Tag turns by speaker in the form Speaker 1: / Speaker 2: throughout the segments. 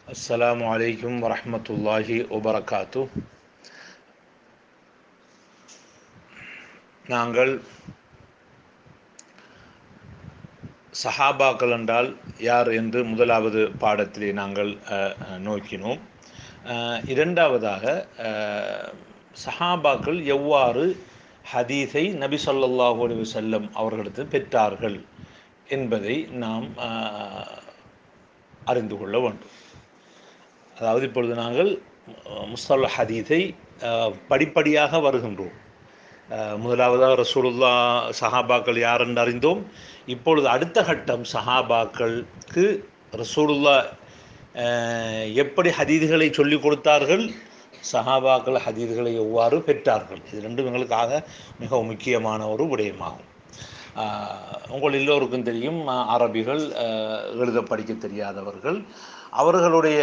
Speaker 1: السلام عليكم ورحمة الله وبركاته நாங்கள் சஹாபாக்கள் என்றால் யார் என்று முதலாவது பாடத்திலே நாங்கள் அஹ், அஹ், நோக்கினோம் அஹ், இரண்டாவதாக அஹ், சஹாபாக்கள் எவ்வாறு ஹதீஸை நபி ஸல்லல்லாஹு அலைஹி வஸல்லம் அவர்களிடத்தில் பெற்றார்கள் என்பதை நாம் அஹ், அறிந்து கொள்ள வேண்டும் அதாவது இப்பொழுது நாங்கள் முஸ்தல் ஹதீஸை அஹ், படிப்படியாக வருகின்றோம் அஹ், முதலாவதாக ரசூலுல்லா சஹாபாக்கள் யார் என்று அறிந்தோம் இப்பொழுது அடுத்த கட்டம் சஹாபாக்களுக்கு ரசூலுல்லா அஹ், எப்படி ஹதீதுகளை சொல்லிக் கொடுத்தார்கள் சஹாபாக்கள் ஹதீதுகளை எவ்வாறு பெற்றார்கள் இது ரெண்டும் எங்களுக்காக மிகவும் முக்கியமான ஒரு விடயமாகும் ஆஹ் உங்கள் எல்லோருக்கும் தெரியும் அஹ் அரபிகள் அஹ் எழுத படிக்க தெரியாதவர்கள் அவர்களுடைய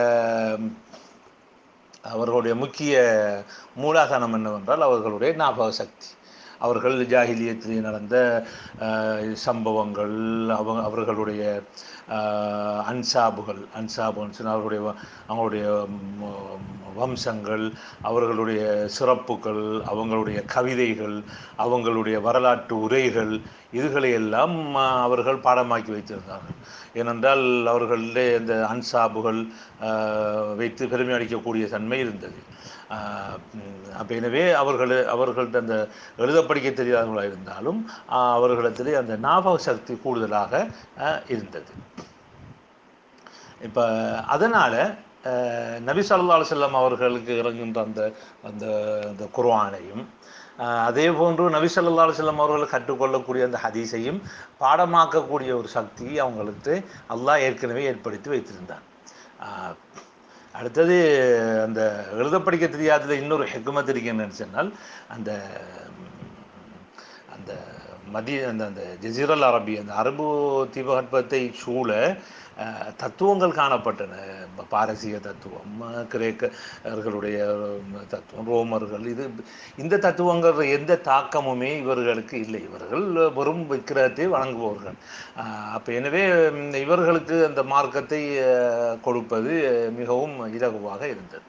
Speaker 1: அவர்களுடைய முக்கிய மூலாதாரம் என்னவென்றால் அவர்களுடைய ஞாபக சக்தி அவர்கள் ஜாகிலியத்தில் நடந்த அஹ், சம்பவங்கள் அவ அவர்களுடைய அஹ், அன்சாபுகள் அன்சாபுன்னு சொன்னால் அவர்களுடைய வ- அவங்களுடைய ம், வம்சங்கள் அவர்களுடைய சிறப்புகள் அவங்களுடைய கவிதைகள் அவங்களுடைய வரலாற்று உரைகள் இதுகளை எல்லாம் அஹ், அவர்கள் பாடமாக்கி வைத்திருந்தார்கள் ஏனென்றால் அவர்களுடைய இந்த அன்சாபுகள் அஹ், வைத்து பெருமை அளிக்கக்கூடிய தன்மை இருந்தது அப்போ எனவே அவர்கள் அவர்கள்ட்ட அந்த எழுத படிக்க தெரியாதவர்களாக இருந்தாலும் ஆஹ், அவர்களிடத்திலே அந்த ஞாபக சக்தி கூடுதலாக ஆஹ், இருந்தது இப்போ அதனால் நபி ஸல்லல்லாஹு அலைஹி வஸல்லம் அவர்களுக்கு இறங்குகின்ற அந்த அந்த அந்த குர்ஆனையும் ஆஹ், அதே போன்று நபி ஸல்லல்லாஹு அலைஹி வஸல்லம் அவர்கள் கற்றுக்கொள்ளக்கூடிய அந்த ஹதீஸையும் பாடமாக்கக்கூடிய ஒரு சக்தியை அவங்களுக்கு அல்லாஹ் ஏற்கனவே ஏற்படுத்தி வைத்திருந்தான் ஆஹ், அடுத்தது அந்த எழுத படிக்க தெரியாதது இன்னொரு ஹெக்குமத் இருக்கு என்னன்னு சொன்னால் அந்த ம், அந்த மதிய அந்த அந்த ஜசீரல் அரபி அந்த அரபு தீபகற்பத்தை சூழ அஹ், தத்துவங்கள் காணப்பட்டன ப- பாரசீக தத்துவம் அஹ், கிரேக்கர்களுடைய தத்துவம் ரோமர்கள் இது இந்த தத்துவங்கள் எந்த தாக்கமுமே இவர்களுக்கு இல்லை இவர்கள் வெறும் விக்கிரகத்தை வணங்குபவர்கள் அப்போ எனவே ம், இவர்களுக்கு அந்த மார்க்கத்தை அஹ், கொடுப்பது மிகவும் இலகுவாக இருந்தது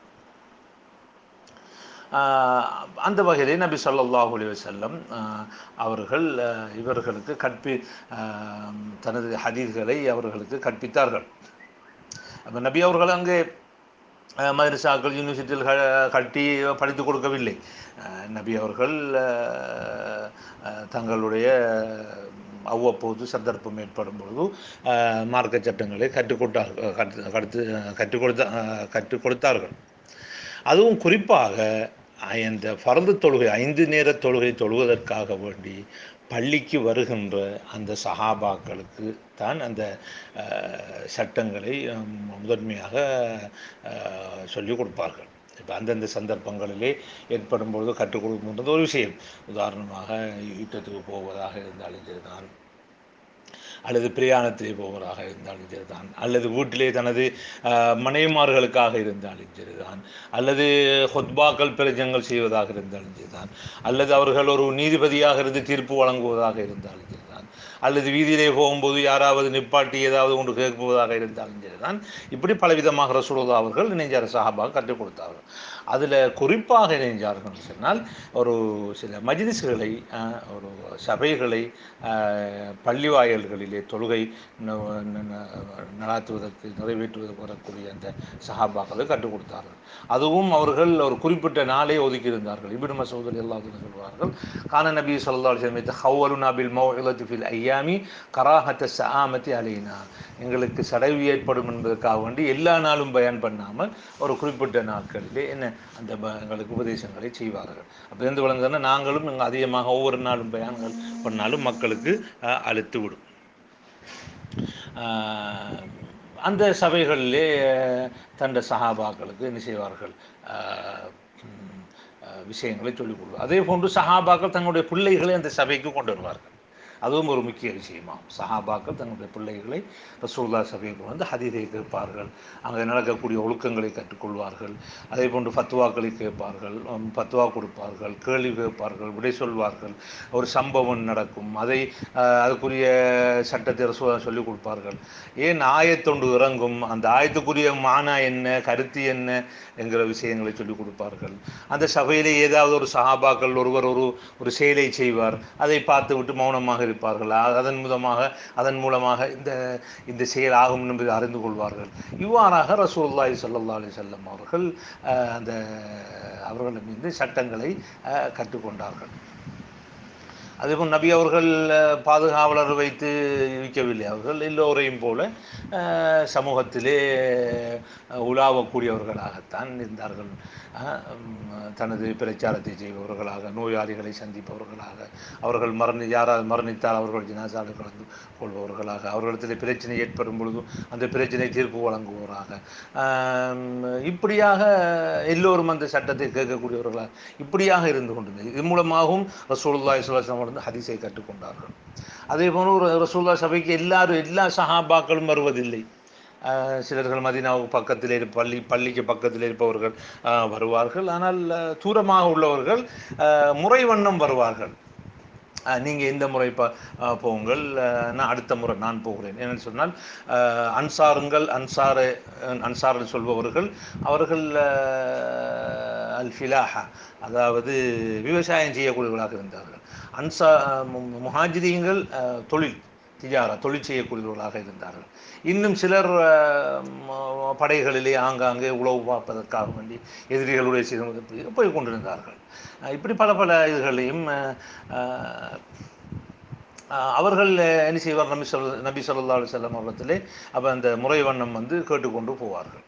Speaker 1: ஆஹ் அந்த வகையிலே நபி ஸல்லல்லாஹு அலைஹி வஸல்லம் ஆஹ் அவர்கள் ஆஹ் இவர்களுக்கு கற்பி ஆஹ் தனது ஹதீஸ்களை அவர்களுக்கு கற்பித்தார்கள் அப்போ நபி அவர்கள் அங்கே ஆஹ் மதரசாக்கள் யூனிவர்சிட்டியில் க- கட்டி படித்து கொடுக்கவில்லை ஆஹ் நபி அவர்கள் ஆஹ் ஆஹ் தங்களுடைய அவ்வப்போது சந்தர்ப்பம் ஏற்படும் பொழுது ஆஹ் மார்க்க சட்டங்களை கற்றுக் கொடுத்தார்கள் கற்று கற்று கற்றுக் கொடுத்த ஆஹ் கற்றுக் கொடுத்தார்கள் அதுவும் குறிப்பாக இந்த ஃபர்து தொழுகை ஐந்து நேர தொழுகை தொழுவதற்காக வேண்டி பள்ளிக்கு வருகின்ற அந்த சஹாபாக்களுக்கு தான் அந்த அஹ், சட்டங்களை ஹம், முதன்மையாக அஹ், சொல்லிக் கொடுப்பார்கள் இப்போ அந்தந்த சந்தர்ப்பங்களிலே ஏற்படும் பொழுது கற்றுக் கொடுக்கின்றது ஒரு விஷயம் உதாரணமாக யுத்தத்துக்கு போவதாக இருந்தாலும் சரிதான் அல்லது பிரயாணத்திலே போவதாக இருந்தாலும் சரிதான் அல்லது வீட்டிலே தனது ஆஹ், மனைவிமார்களுக்காக இருந்தாலும் சரிதான் அல்லது ஹொத்பாக்கள் பிரஜங்கள் செய்வதாக இருந்தாலும் சரிதான் அல்லது அவர்கள் ஒரு நீதிபதியாக இருந்து தீர்ப்பு வழங்குவதாக இருந்தாலும் சரிதான் அல்லது வீதியிலே போகும்போது யாராவது நிப்பாட்டி ஏதாவது ஒன்று கேட்பதாக இருந்தாலும் சரிதான் இப்படி பலவிதமாக ரசூலுல்லா அவர்கள் இணைஞ்சார் சஹாபாக கற்றுக் கொடுத்தார்கள் அதில் குறிப்பாக இணைஞ்சார்கள் சொன்னால் ஒரு சில மஜ்லிஸ்களை ஆஹ், ஒரு சபைகளை ஆஹ், பள்ளி வாயல்களிலே தொழுகை ந- ந- ந- நடாத்துவதற்கு நிறைவேற்றுவதற்கு வரக்கூடிய அந்த சஹாபாக்களை கற்றுக் கொடுத்தார்கள் அதுவும் அவர்கள் ஒரு குறிப்பிட்ட நாளே ஒதுக்கி இருந்தார்கள் இபின் மசூத் எல்லாத்தையும் சொல்வார்கள் கான நபி சொல்லா அலிஸ்லமித்து ஹவ்வலுனா பில் மௌஇலத்து ஃபில் ஐயாமி கராஹத்த சஆமத்தி அலைனா எங்களுக்கு சடைவு ஏற்படும் என்பதற்காக வேண்டி எல்லா நாளும் பயன் பண்ணாமல் ஒரு குறிப்பிட்ட நாட்களிலே என்ன அந்த ப- எங்களுக்கு உபதேசங்களை செய்வார்கள் அப்போ எந்த விளங்குதுன்னா நாங்களும் இங்கே அதிகமாக ஒவ்வொரு நாளும் பயான்கள் பண்ணாலும் மக்களுக்கு அஹ், அழுத்து விடும் ஆஹ், அந்த சபைகளிலே தந்த சஹாபாக்களுக்கு என்ன செய்வார்கள் ஆஹ், ம், ஆஹ், விஷயங்களை சொல்லிக் கொடுவார் அதே போன்று சஹாபாக்கள் தங்களுடைய பிள்ளைகளை அந்த சபைக்கு கொண்டு வருவார்கள் அதுவும் ஒரு முக்கிய விஷயமாகும் சஹாபாக்கள் தங்களுடைய பிள்ளைகளை ரசூல்லா சபைக்கு வந்து ஹதீதை கேட்பார்கள் அங்கே நடக்கக்கூடிய ஒழுக்கங்களை கற்றுக்கொள்வார்கள் அதே போன்று ஃபத்வாக்களை கேட்பார்கள் உம், ஃபத்வா கொடுப்பார்கள் கேள்வி கேட்பார்கள் விடை சொல்வார்கள் ஒரு சம்பவம் நடக்கும் அதை அஹ், அதுக்குரிய சட்டத்தை ரசூலா சொல்லிக் கொடுப்பார்கள் ஏன் ஆயத்தொண்டு இறங்கும் அந்த ஆயத்துக்குரிய மானா என்ன கருத்து என்ன என்கிற விஷயங்களை சொல்லிக் கொடுப்பார்கள் அந்த சபையிலே ஏதாவது ஒரு சஹாபாக்கள் ஒருவர் ஒரு ஒரு செயலை செய்வார் அதை பார்த்து விட்டு மௌனமாக இருப்பார்கள் அ- அதன் மூலமாக அதன் மூலமாக இந்த இந்த செயல் ஆகும் என்பதை அறிந்து கொள்வார்கள் இவ்வாறாக ரசூலுல்லாஹி ஸல்லல்லாஹு அலைஹி வஸல்லம் அவர்கள் அஹ், அந்த அவர்கள் மீது சட்டங்களை அஹ், கற்றுக்கொண்டார்கள் அதேபோல் நபி அவர்கள் அஹ், பாதுகாவலர் வைத்து இருக்கவில்லை அவர்கள் எல்லோரையும் போல அஹ், சமூகத்திலே அஹ், உலாவக்கூடியவர்களாகத்தான் இருந்தார்கள் அஹ், உம், தனது பிரச்சாரத்தை செய்பவர்களாக நோயாளிகளை சந்திப்பவர்களாக அவர்கள் மரணி யாராவது மரணித்தால் அவர்கள் ஜனாசாவில் கலந்து கொள்பவர்களாக அவர்களிடத்தில் பிரச்சனை ஏற்படும் பொழுது அந்த பிரச்சனை தீர்ப்பு வழங்குவோராக ஆம், இப்படியாக எல்லோரும் அந்த சட்டத்தை கேட்கக்கூடியவர்களாக இப்படியாக இருந்து கொண்டிருந்தது இது மூலமாகவும் ரசூலுல்லாஹி ஸல்லல்லாஹு அலைஹி வஸல்லம் வந்து ஹதீஸை கற்றுக்கொண்டார்கள் அதே போன்று ஒரு ரசூல்லா சபைக்கு எல்லாரும் எல்லா சஹாபாக்களும் வருவதில்லை ஆஹ் சிலர்கள் மதீனாவுக்கு பக்கத்தில் இருப்ப பள்ளி பள்ளிக்கு பக்கத்தில் இருப்பவர்கள் ஆஹ் வருவார்கள் ஆனால் ஆஹ் தூரமாக உள்ளவர்கள் ஆஹ் முறை வண்ணம் வருவார்கள் ஆஹ் நீங்க இந்த முறை ப ஆஹ் போங்கள் ஆஹ் நான் அடுத்த முறை நான் போகிறேன் ஏன்னு சொன்னால் ஆஹ் அன்சாருங்கள் அன்சார அன்சார் சொல்பவர்கள் அவர்கள் ஆஹ் அல் ஃபிலாஹா அதாவது விவசாயம் செய்யக்கூடியவர்களாக இருந்தார்கள் அன்சா மு- முஹாஜிரீன்கள் ஆஹ் தொழில் திஜாரா தொழில் செய்யக்கூடியவர்களாக இருந்தார்கள் இன்னும் சிலர் ஆஹ் ம- படைகளிலே ஆங்காங்கே உளவு பார்ப்பதற்காக வேண்டி எதிரிகளுடைய சிறுமதி போய் கொண்டிருந்தார்கள் ஆஹ் இப்படி பல பல இதுகளையும் ஆஹ் ஆஹ் ஆஹ் அவர்கள் என்ன செய்வார் நபி சொல் நபி ஸல்லல்லாஹு அலைஹி வஸல்லம் அவர்களிடத்திலே அப்போ அந்த முறை வண்ணம் வந்து கேட்டுக்கொண்டு போவார்கள்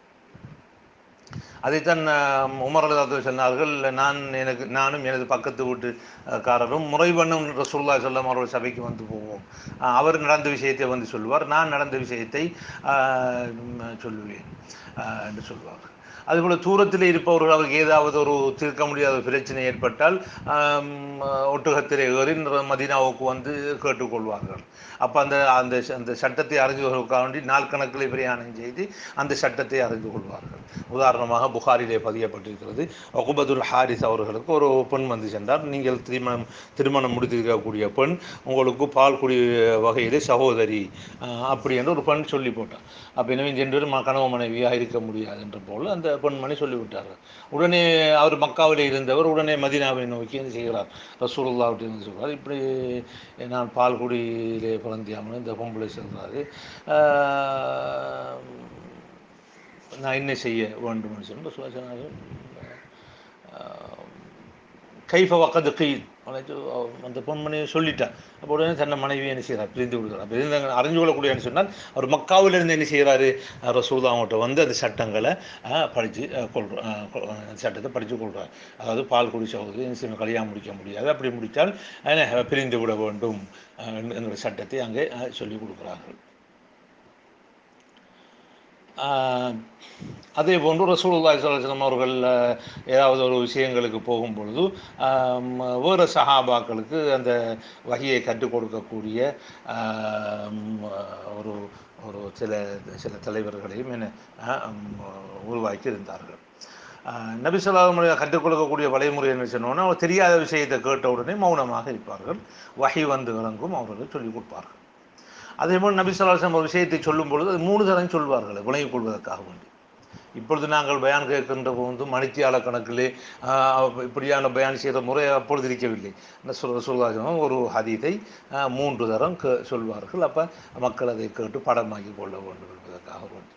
Speaker 1: அதைத்தான் ஆஹ், உமர் அல்லாத சொன்னார்கள் நான் எனக்கு நானும் எனது பக்கத்து வீட்டுக்காரரும் முறை வண்ணம் ரசூல்லா சொல்லம் அவர்கள் சபைக்கு வந்து போவோம் ஆஹ், அவர் நடந்த விஷயத்தை வந்து சொல்லுவார் நான் நடந்த விஷயத்தை ஆஹ், ம், சொல்லுவேன் ஆஹ், என்று சொல்வார் அதுபோல் தூரத்தில் இருப்பவர்கள் அவருக்கு ஏதாவது ஒரு தீர்க்க முடியாத ஒரு பிரச்சனை ஏற்பட்டால் ஆம், ஒட்டகத்திலே ஏறி மதீனாவுக்கு வந்து கேட்டுக்கொள்வார்கள் அப்போ அந்த அந்த அந்த சட்டத்தை அறிந்து கொள்வதற்காக வேண்டி நாள் கணக்கில் பிரயாணம் செய்து அந்த சட்டத்தை அறிந்து கொள்வார்கள் உதாரணமாக புகாரிலே பதியப்பட்டிருக்கிறது ஒகுபதுல் ஹாரிஸ் அவர்களுக்கு ஒரு பெண் வந்து சென்றார் நீங்கள் திருமணம் திருமணம் முடித்திருக்கக்கூடிய பெண் உங்களுக்கு பால் குடி வகையிலே சகோதரி ஆஹ், அப்படி என்று ஒரு பெண் சொல்லி போட்டார் அப்போ எனவே சென்று ம- கணவன் மனைவியாக இருக்க முடியாது என்ற போல் அந்த பெண்மணி சொல்லிவிட்டார்கள் உடனே அவர் மக்காவிலே இருந்தவர் உடனே மதீனாவை நோக்கி என்ன செய்கிறார் ரசூலுல்லா அப்படின்னு சொல்றார் இப்படி நான் பால்குடியிலே பிறந்தியாமல் இந்த பொம்பளை சொல்றாரு ஆஹ், நான் என்ன செய்ய வேண்டும் சொல்லி ரசூலுல்லாஹி சொன்னார்கள் ஆஹ், கைஃப வக்கது கை அந்த பொன்மணியை சொல்லிட்டார் அப்போ உடனே தன்னை மனைவி என்ன செய்கிறார் பிரிந்து விடுகிறார் அப்போ இருந்து அறிஞ்சு கொள்ளக்கூடியன்னு சொன்னால் அவர் மக்காவில் இருந்து என்ன செய்கிறாரு ரசூல்லா அவங்கள்ட்ட வந்து அந்த சட்டங்களை படித்து கொள்ற அஹ், கொ- அஹ், சட்டத்தை படித்து கொள்கிறார் அதாவது பால் குடி சகோதரி என்ன செய்யணும், கல்யாணம் முடிக்க முடியாது அப்படி முடித்தால் என்ன, பிரிந்து விட வேண்டும் அஹ், என்கிற சட்டத்தை அங்கே அஹ், சொல்லிக் கொடுக்குறார்கள் ஆஹ் அதே போன்று ரசூலுல்லாஹி ஸல்லல்லாஹு அலைஹி வஸல்லம் அவர்கள் ஆஹ், ஏதாவது ஒரு விஷயங்களுக்கு போகும் பொழுது ஆஹ், ம- வேறு சஹாபாக்களுக்கு அந்த வகையை கற்றுக் கொடுக்கக்கூடிய ஆஹ், ம், ஒரு ஒரு சில சில தலைவர்களையும் என்ன ஆஹ், ம், உருவாக்கி இருந்தார்கள் ஆஹ், நபி சொல்லாமல் கற்றுக் கொடுக்கக்கூடிய வழிமுறை என்ன சொன்னோன்னா அவர் தெரியாத விஷயத்தை கேட்ட உடனே மௌனமாக இருப்பார்கள் வகை வந்து இறங்கும் அவர்கள் சொல்லிக் கொடுப்பார்கள் அதே போல் நபி சொல்லாசம் ஒரு விஷயத்தை சொல்லும் பொழுது அது மூணு தரம் சொல்வார்கள் விளங்கிக் கொள்வதற்காக வேண்டி இப்பொழுது நாங்கள் பயான் கேட்கின்ற போது மணித்தியால கணக்கிலே ஆஹ், இப்படியான பயான் செய்கிற முறை அப்பொழுது இருக்கவில்லை என்ன சொல் சொல்வார்கள் ஒரு ஹதீதை ஆஹ், மூன்று தரம் கே சொல்வார்கள் அப்போ மக்கள் அதை கேட்டு படமாக்கி கொள்ள வேண்டும் என்பதற்காக வேண்டி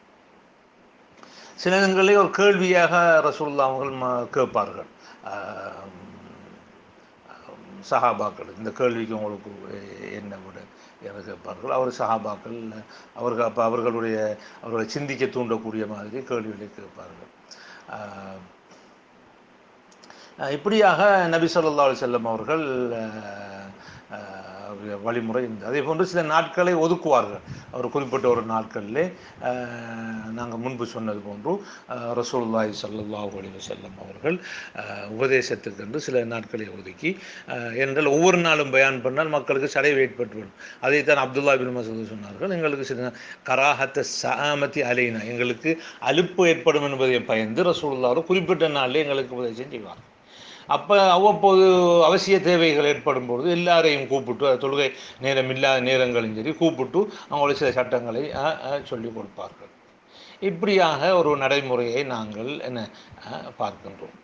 Speaker 1: சில இடங்களில் ஒரு கேள்வியாக ரசூல்லா அவர்கள் ம- கேட்பார்கள் ஆஹ், சஹாபாக்கள் இந்த கேள்விக்கு உங்களுக்கு என்ன விட என கேட்பார்கள் அவர் சஹாபாக்கள் அவர்கள் அப்போ அவர்களுடைய அவர்களை சிந்திக்க தூண்டக்கூடிய மாதிரி கேள்விகளை கேட்பார்கள் ஆஹ், ஆஹ் இப்படியாக நபி ஸல்லல்லாஹு அலைஹி வஸல்லம் அவர்கள் ஆஹ், ஆஹ், அவருடைய வழிமுறை இருந்தது அதே போன்று சில நாட்களை ஒதுக்குவார்கள் அவர் குறிப்பிட்ட ஒரு நாட்களிலே நாங்கள் முன்பு சொன்னது போன்று அஹ், ரசூலுல்லாஹி ஸல்லல்லாஹு அலைஹி வஸல்லம் அவர்கள் அஹ், உபதேசத்துக்கென்று சில நாட்களை ஒதுக்கி அஹ், என்றால் ஒவ்வொரு நாளும் பயான் பண்ணால் மக்களுக்கு சடைவு ஏற்பட்டுவிடும் அதைத்தான் அப்துல்லா பின் மசூத் சொன்னார்கள் எங்களுக்கு சில கராஹத்த சாமத்தி அலைனா எங்களுக்கு அலுப்பு ஏற்படும் என்பதை பயந்து ரசூலுல்லாஹ் ஒரு குறிப்பிட்ட நாளில் எங்களுக்கு உபதேசம் செய்வார் அப்போ அவ்வப்போது அவசிய தேவைகள் ஏற்படும் பொழுது எல்லாரையும் கூப்பிட்டு அது தொழுகை நேரம் இல்லாத நேரங்களும் சரி கூப்பிட்டு அவங்களுடைய சில சட்டங்களை அஹ், அஹ், சொல்லிக் கொடுப்பார்கள் இப்படியாக ஒரு நடைமுறையை நாங்கள் என்ன அஹ், பார்க்கின்றோம்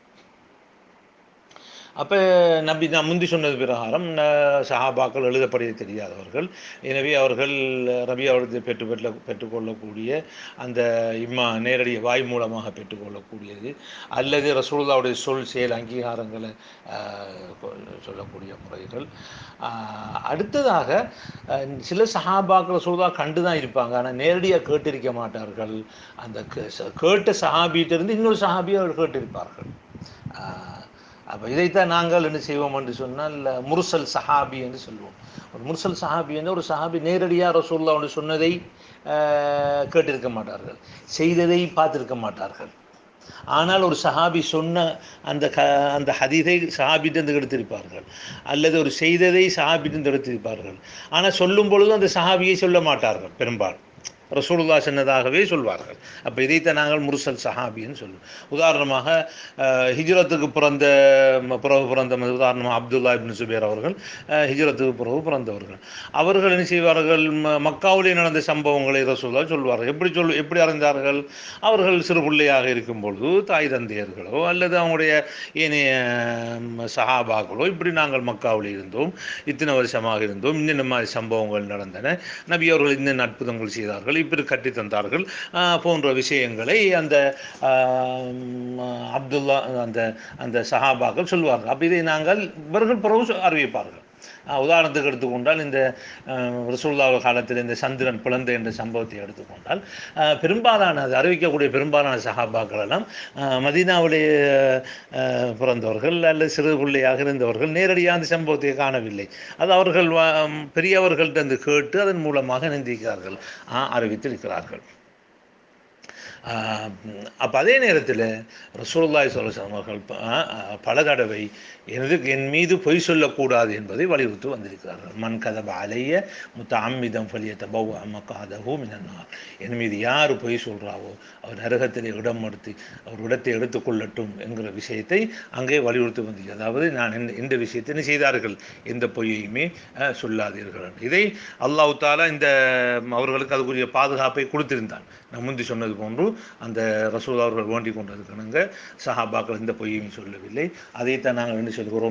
Speaker 1: அப்போ நபி நான் முந்தி சொன்னது பிரகாரம் ந- சஹாபாக்கள் எழுதப்படிய தெரியாதவர்கள் எனவே அவர்கள் ரபி அவர்கள் பெற்று பெற்ற பெற்றுக்கொள்ளக்கூடிய அந்த இம்மா நேரடி வாய் மூலமாக பெற்றுக்கொள்ளக்கூடியது அல்லது ரசூலுல்லாவுடைய சொல் செயல் அங்கீகாரங்களை ஆஹ், கொ- சொல்லக்கூடிய முறைகள் ஆஹ், அடுத்ததாக அஹ், சில சஹாபாக்கள் சொல்வதாக கண்டு தான் இருப்பாங்க ஆனால் நேரடியாக கேட்டிருக்க மாட்டார்கள் அந்த கே- ச- கேட்ட சஹாபியிட்டிருந்து இன்னொரு சஹாபியை அவர்கள் கேட்டிருப்பார்கள் ஆஹ், அப்போ இதைத்தான் நாங்கள் என்ன செய்வோம் என்று சொன்னால் முர்சல் சஹாபி என்று சொல்லுவோம் ஒரு முர்சல் சஹாபி என்று ஒரு சஹாபி நேரடியாக ரசூல்லா ஒன்று சொன்னதை ஆஹ், கேட்டிருக்க மாட்டார்கள் செய்ததை பார்த்திருக்க மாட்டார்கள் ஆனால் ஒரு சஹாபி சொன்ன அந்த க அந்த ஹதீதை சஹாபிட்டிருந்து எடுத்திருப்பார்கள் அல்லது ஒரு செய்ததை சஹாபிட்டிருந்து எடுத்திருப்பார்கள் ஆனால் சொல்லும் பொழுது அந்த சஹாபியை சொல்ல மாட்டார்கள் பெரும்பாலும் ரசூலுல்லா சொன்னதாகவே சொல்வார்கள் அப்போ இதைத்தான் நாங்கள் முர்சல் சஹாபின்னு சொல்லுவோம் உதாரணமாக அஹ், ஹிஜ்ரத்துக்கு பிறந்த ம- பிறகு பிறந்த ம- உதாரணமாக அப்துல்லா இப்னு சுபேர் அவர்கள் அஹ், ஹிஜ்ரத்துக்கு பிறகு பிறந்தவர்கள் அவர்கள் என்ன செய்வார்கள் ம- மக்காவிலே நடந்த சம்பவங்களை ரசூலா சொல்வார்கள் எப்படி சொல் எப்படி அறிந்தார்கள் அவர்கள் சிறு பிள்ளையாக இருக்கும் பொழுது தாய் தந்தையர்களோ அல்லது அவங்களுடைய ஏனைய ம், சஹாபாக்களோ இப்படி நாங்கள் மக்காவில் இருந்தோம் இத்தனை வருஷமாக இருந்தோம் இன்னென்ன மாதிரி சம்பவங்கள் நடந்தன நபி அவர்கள் இன்னென்ன அற்புதங்கள் செய்தார்கள் இப்படி கட்டி தந்தார்கள் ஆஹ், போன்ற விஷயங்களை அந்த ஆம், அப்துல்லா அந்த அந்த சஹாபாக்கள் சொல்வார்கள் அப்போ இதை நாங்கள் இவர்கள் பிறகு சொ- அறிவிப்பார்கள் ஆஹ், உதாரணத்துக்கு எடுத்துக்கொண்டால் இந்த ரசூல்லா காலத்தில் இந்த சந்திரன் பிளந்த என்ற சம்பவத்தை எடுத்துக்கொண்டால் ஆஹ், பெரும்பாலான அது அறிவிக்கக்கூடிய பெரும்பாலான சஹாபாக்கள் எல்லாம் ஆஹ், மதீனாவிலே ஆஹ், பிறந்தவர்கள் அல்லது சிறு பிள்ளையாக இருந்தவர்கள் நேரடியாக அந்த சம்பவத்தை காணவில்லை அது அவர்கள் வ- பெரியவர்கள்ட்ட கேட்டு அதன் மூலமாக நிந்திக்கிறார்கள் ஆஹ், அறிவித்திருக்கிறார்கள் அப்போ அதே நேரத்தில் ரசூலுல்லாஹி ஸல்லல்லாஹு அவர்கள் ப- ஆ, ஆ, பல தடவை எனது என் மீது பொய் சொல்லக்கூடாது என்பதை வலியுறுத்தி வந்திருக்கிறார்கள் மண் கதப அலைய முத்த அம்மிதம் ஃபலியத்த பௌ அம்மக்காதஹூ மினன்னார் என் மீது யார் பொய் சொல்கிறாவோ அவர் நரகத்திலே இடம் எடுத்து அவர் இடத்தை எடுத்துக்கொள்ளட்டும் என்கிற விஷயத்தை அங்கே வலியுறுத்தி வந்தது அதாவது நான் இந்த இந்த விஷயத்தை என்ன செய்தார்கள் எந்த பொய்யையுமே அஹ், சொல்லாதீர்கள் என்று. இதை அல்லாஹ் தாலா இந்த ம், அவர்களுக்கு அதுக்குரிய பாதுகாப்பை கொடுத்திருந்தான் நான் முந்தி சொன்னது போன்று அந்த ரசூல் அவர்கள் வேண்டிக் கொண்டிருக்கணுங்க சஹாபாக்கள் எந்த பொய்யையும் சொல்லவில்லை அதைத்தான் நாங்கள் என்ன சொல்கிறோம்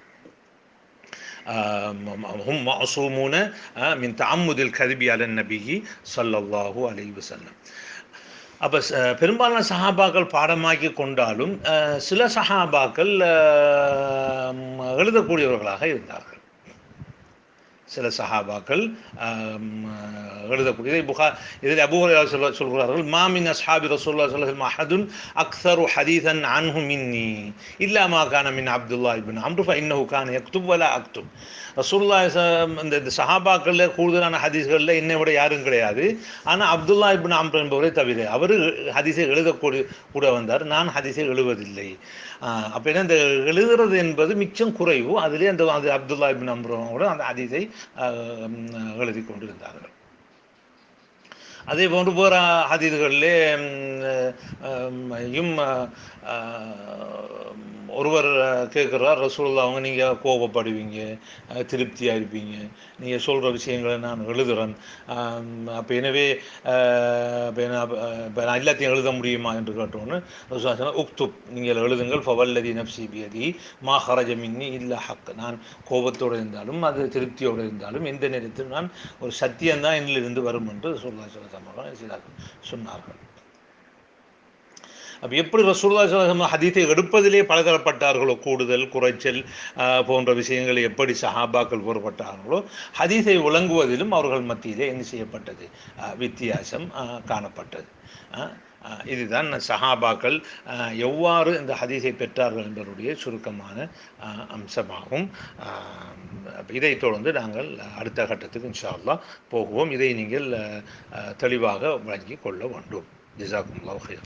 Speaker 1: هم معصومون من تعمد الكذب على النبي صلى الله عليه وسلم அப்போ பெரும்பாலான சஹாபாக்கள் பாடமாக்கி கொண்டாலும் அஹ், சில சஹாபாக்கள் அஹ், ம், எழுதக்கூடியவர்களாக இருந்தார்கள் சில சஹாபாக்கள் ஆம், எழுதக்கூடிய இதை புகா இதில் அபூ ஹுரைரா சொல்ல சொல்கிறார்கள் மாமின் அஸ்ஹாபி ரசூல்லா சொல்லஹல் மஹதுன் அக்ஸரு ஹதீதன் அன்ஹு மின்னி இல்லா மா கான மின் அப்துல்லா இப்னு அம்ரு ஃபஇன்னஹு கான யக்துப் வலா அக்துப் ரசூல்லா இந்த இந்த சஹாபாக்களில் கூடுதலான ஹதீஸ்களில் என்னை விட யாரும் கிடையாது ஆனால் அப்துல்லா இப்னு அம்ரு என்பவரை தவிர அவர் ஹதீஸை எழுதக்கூடிய கூட வந்தார் நான் ஹதீஸை எழுவதில்லை அப்போ என்ன இந்த எழுதுறது என்பது மிச்சம் குறைவு அதிலே அந்த அது அப்துல்லா இப்னு அம்ரோட அந்த ஹதீஸை ஆஹ், உம், எழுதி கொண்டிருந்தார்கள் அதே போன்று போகிற ஹதீதுகளிலே யும் ஒருவர் கேட்குறார் ரசூல்லா அவங்க நீங்கள் கோபப்படுவீங்க அஹ், திருப்தியாக இருப்பீங்க நீங்கள் சொல்கிற விஷயங்களை நான் எழுதுறேன் அப்போ எனவே இப்போ என்ன இப்போ நான் எல்லாத்தையும் எழுத முடியுமா என்று கேட்டோன்னு ரசூலா சொன்னார் உக்துப் நீங்கள் எழுதுங்கள் ஃபவல்லதி நப்சி பியதி மா ஹரஜ மின்னி இல்ல ஹக் நான் கோபத்தோடு இருந்தாலும் அது திருப்தியோடு இருந்தாலும் எந்த நேரத்திலும் நான் ஒரு சத்தியம்தான் என்னிலிருந்து வரும் என்று ரசூல்லா சொல்ல செய்தார்கள் சொன்னார்கள் அப்போ எப்படி ரசூல்லா சொல்லம் ஹதீத்தை எடுப்பதிலே பலதரப்பட்டார்களோ கூடுதல் குறைச்சல் ஆஹ், போன்ற விஷயங்களை எப்படி சஹாபாக்கள் கூறப்பட்டார்களோ ஹதீஸை விளங்குவதிலும் அவர்கள் மத்தியிலே என்ன செய்யப்பட்டது ஆஹ், வித்தியாசம் ஆஹ், காணப்பட்டது ஆஹ், ஆஹ், இதுதான் சஹாபாக்கள் ஆஹ், எவ்வாறு இந்த ஹதீஸை பெற்றார்கள் என்பதனுடைய சுருக்கமான ஆஹ், அம்சமாகும் ஆஹ், இதை தொடர்ந்து நாங்கள் அடுத்த கட்டத்துக்கு இன்ஷா அல்லாஹ் போகுவோம் இதை நீங்கள் அஹ், அஹ், தெளிவாக வழங்கிக் கொள்ள வேண்டும் ஜிசாக்கும்